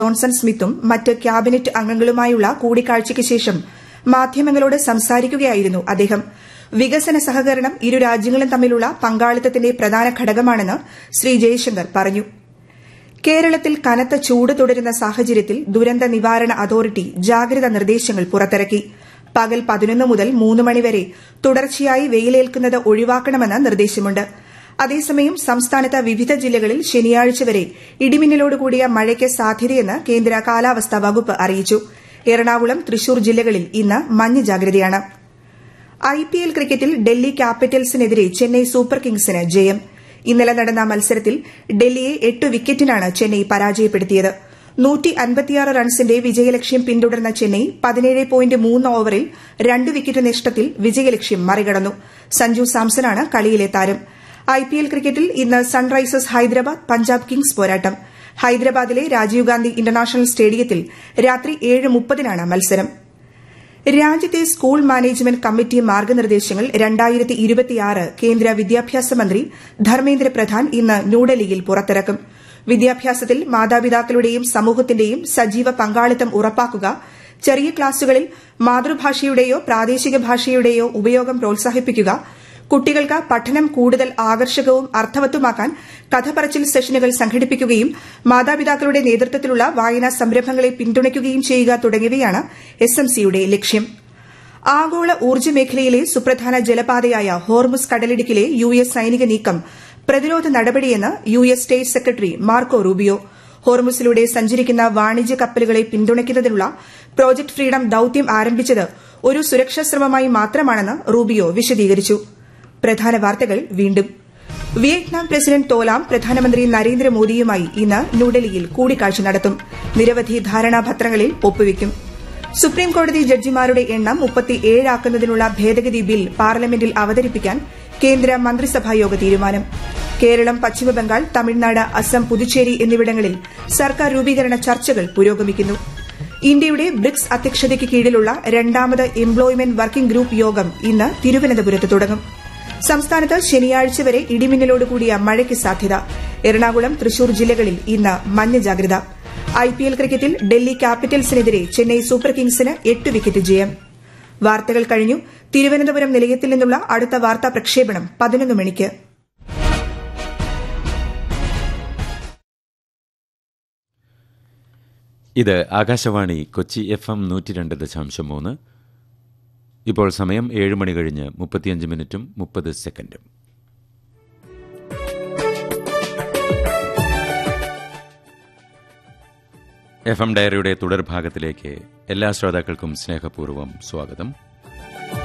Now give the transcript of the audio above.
Johnson സ്മിത്തും മറ്റ് cabinet അംഗങ്ങളുമായുള്ള കൂടിക്കാഴ്ചയ്ക്ക് ശേഷം മാധ്യമങ്ങളോട് സംസാരിക്കുകയായിരുന്നു അദ്ദേഹം വികസന സഹകരണം ഇരു രാജ്യങ്ങളും തമ്മിലുള്ള പങ്കാളിത്തത്തിന്റെ പ്രധാന ഘടകമാണെന്ന് ശ്രീ ജയശങ്കർ പറഞ്ഞു കേരളത്തിൽ കനത്ത ചൂട് തുടരുന്ന സാഹചര്യത്തിൽ ദുരന്ത നിവാരണ അതോറിറ്റി ജാഗ്രതാ നിർദ്ദേശങ്ങൾ പുറത്തിറക്കി പകൽ പതിനൊന്ന് മുതൽ മൂന്ന് മണിവരെ തുടർച്ചയായി വെയിലേൽക്കുന്നത് ഒഴിവാക്കണമെന്ന് നിർദ്ദേശമുണ്ട് അതേസമയം സംസ്ഥാനത്ത് വിവിധ ജില്ലകളിൽ ശനിയാഴ്ച വരെ ഇടിമിന്നലോടുകൂടിയ മഴയ്ക്ക് സാധ്യതയെന്ന് കേന്ദ്ര കാലാവസ്ഥാ വകുപ്പ് അറിയിച്ചു എറണാകുളം തൃശൂർ ജില്ലകളിൽ ഇന്ന് മഞ്ഞ ജാഗ്രതയാണ് ഐപിഎൽ ക്രിക്കറ്റിൽ ഡൽഹി ക്യാപിറ്റൽസിനെതിരെ ചെന്നൈ സൂപ്പർ കിങ്സിന് ജയം ഇന്നലെ നടന്ന മത്സരത്തിൽ ഡൽഹിയെ എട്ട് വിക്കറ്റിനാണ് ചെന്നൈ പരാജയപ്പെടുത്തിയത് റൺസിന്റെ വിജയലക്ഷ്യം പിന്തുടർന്ന ചെന്നൈ പതിനേഴ് പോയിന്റ് മൂന്ന് ഓവറിൽ രണ്ട് വിക്കറ്റ് നഷ്ടത്തിൽ വിജയലക്ഷ്യം മറികടന്നു സഞ്ജു സാംസണാണ് കളിയിലെ താരം ഐപിഎൽ ക്രിക്കറ്റിൽ ഇന്ന് സൺറൈസേഴ്സ് ഹൈദരാബാദ് പഞ്ചാബ് കിങ്സ് പോരാട്ടം ഹൈദരാബാദിലെ രാജീവ് ഗാന്ധി ഇന്റർനാഷണൽ സ്റ്റേഡിയത്തിൽ രാത്രി ഏഴ് മുപ്പതിനാണ് മത്സരം രാജ്യത്തെ സ്കൂൾ മാനേജ്മെന്റ് കമ്മിറ്റി മാർഗനിർദ്ദേശങ്ങൾ കേന്ദ്ര വിദ്യാഭ്യാസ മന്ത്രി ധർമ്മേന്ദ്ര പ്രധാൻ ഇന്ന് ന്യൂഡൽഹിയിൽ പുറത്തിറക്കും വിദ്യാഭ്യാസത്തിൽ മാതാപിതാക്കളുടെയും സമൂഹത്തിന്റെയും സജീവ പങ്കാളിത്തം ഉറപ്പാക്കുക ചെറിയ ക്ലാസുകളിൽ മാതൃഭാഷയുടെയോ പ്രാദേശിക ഭാഷയുടെയോ ഉപയോഗം പ്രോത്സാഹിപ്പിക്കുക കുട്ടികൾക്ക് പഠനം കൂടുതൽ ആകർഷകവും അർത്ഥവത്തുമാക്കാൻ കഥ പറച്ചിൽ സെഷനുകൾ സംഘടിപ്പിക്കുകയും മാതാപിതാക്കളുടെ നേതൃത്വത്തിലുള്ള വായനാ സംരംഭങ്ങളെ പിന്തുണയ്ക്കുകയും ചെയ്യുക തുടങ്ങിയവയാണ് എസ്എംസിയുടെ ലക്ഷ്യം ആഗോള ഊർജ്ജ മേഖലയിലെ സുപ്രധാന ജലപാതയായ ഹോർമുസ് കടലിടുക്കിലെ യു എസ് സൈനിക നീക്കം പ്രതിരോധ നടപടിയെന്ന് U S state secretary Marco Rubio ഹോർമുസിലൂടെ സഞ്ചരിക്കുന്ന വാണിജ്യ കപ്പലുകളെ പിന്തുണയ്ക്കുന്നതിനുള്ള പ്രോജക്ട് ഫ്രീഡം ദൌത്യം ആരംഭിച്ചത് ഒരു സുരക്ഷാ ശ്രമമായി മാത്രമാണെന്ന് റൂബിയോ വിശദീകരിച്ചു പ്രധാന വാർത്തകൾ വീണ്ടും വിയറ്റ്നാം പ്രസിഡന്റ് തോലാം പ്രധാനമന്ത്രി നരേന്ദ്രമോദിയുമായി ഇന്ന് ന്യൂഡൽഹിയിൽ കൂടിക്കാഴ്ച നടത്തും നിരവധി ധാരണാപത്രങ്ങളിൽ ഒപ്പുവയ്ക്കും സുപ്രീംകോടതി ജഡ്ജിമാരുടെ എണ്ണം മുപ്പത്തിയേഴാക്കുന്നതിനുള്ള ഭേദഗതി ബിൽ പാർലമെന്റിൽ അവതരിപ്പിക്കാൻ കേന്ദ്ര മന്ത്രിസഭായോഗ തീരുമാനം കേരളം പശ്ചിമബംഗാൾ തമിഴ്നാട് അസം പുതുച്ചേരി എന്നിവിടങ്ങളിൽ സർക്കാർ രൂപീകരണ ചർച്ചകൾ പുരോഗമിക്കുന്നു ഇന്ത്യയുടെ ബ്രിക്സ് അധ്യക്ഷതയ്ക്ക് കീഴിലുള്ള രണ്ടാമത് എംപ്ലോയ്മെന്റ് വർക്കിംഗ് ഗ്രൂപ്പ് യോഗം ഇന്ന് തിരുവനന്തപുരത്ത് തുടങ്ങും സംസ്ഥാനത്ത് ശനിയാഴ്ച വരെ ഇടിമിന്നലോടുകൂടിയ മഴയ്ക്ക് സാധ്യത എറണാകുളം തൃശൂർ ജില്ലകളിൽ ഇന്ന് മഞ്ഞ ജാഗ്രത ഐപിഎൽ ക്രിക്കറ്റിൽ ഡൽഹി ക്യാപിറ്റൽസിനെതിരെ ചെന്നൈ സൂപ്പർ കിങ്സിന് എട്ട് വിക്കറ്റ് ജയം വാർത്തകൾ കഴിഞ്ഞു തിരുവനന്തപുരം നിലയത്തിൽ നിന്നുള്ള അടുത്ത വാർത്താ പ്രക്ഷേപണം പതിനൊന്ന് മണിക്ക് ഇത് ആകാശവാണി കൊച്ചി എഫ് എം നൂറ്റി രണ്ട് ദശാംശം മൂന്ന് ഇപ്പോൾ സമയം ഏഴ് മണി കഴിഞ്ഞ് മുപ്പത്തിയഞ്ച് മിനിറ്റും മുപ്പത് സെക്കൻഡും എഫ് എം ഡയറിയുടെ തുടർഭാഗത്തിലേക്ക് എല്ലാ ശ്രോതാക്കൾക്കും സ്നേഹപൂർവ്വം സ്വാഗതം